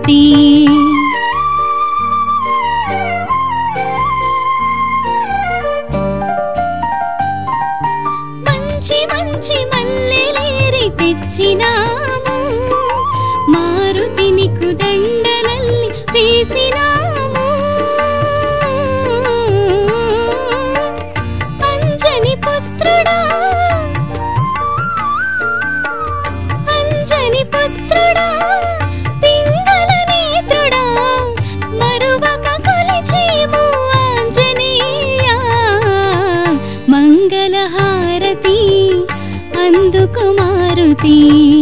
మారుతి మంచి మంచి మల్లెలేరి తెచ్చినాము మారుతి నీకు దండలల్లి వేసినాము అంజని పుత్రుడా అంజని పుత్రుడా పింగళ నేత్రుడా మరువక కొలిచేము ఆంజనేయ మంగళహారతి అందుకు మారుతి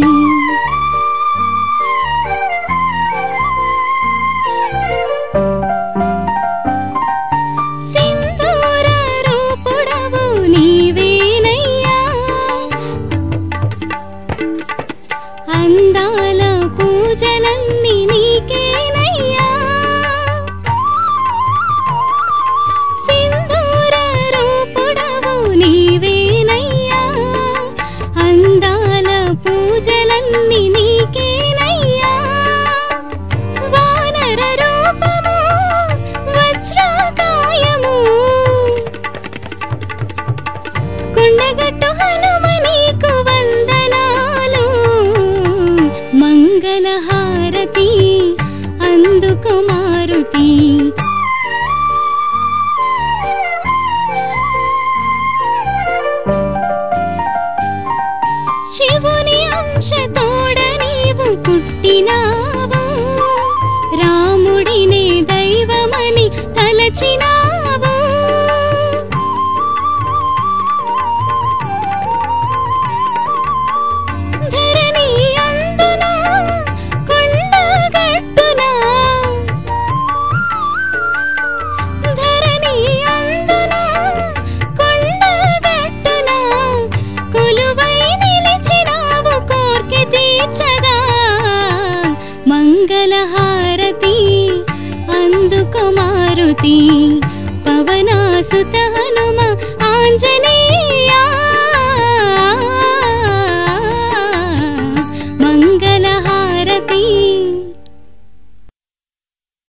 సింధూర రూపుడవు నీవేనయ్యా అందాల పూజలన్నీ నీకేనయ్యా సింధూర రూపుడవు నీవేనయ్యా అందాల పూజలన్నీ నీకేనయ్యా వానర రూపము వజ్రాకాయము కొండగట్టు హనుమ నీకు వందనాలు మంగళహారతి అందుకు మారుతి శివుని అంశ తోడ నీవు పుట్టినావు రాముడినే దైవమని తలచినావు ధరణి అందున కొండగట్టున ధరణి అందున కొండగట్టున కొలువై నిలిచినావు కోర్కె తీర్చగా మంగళహారతి అందుకు మారుతి పవనాసుత హనుమ ఆంజనేయ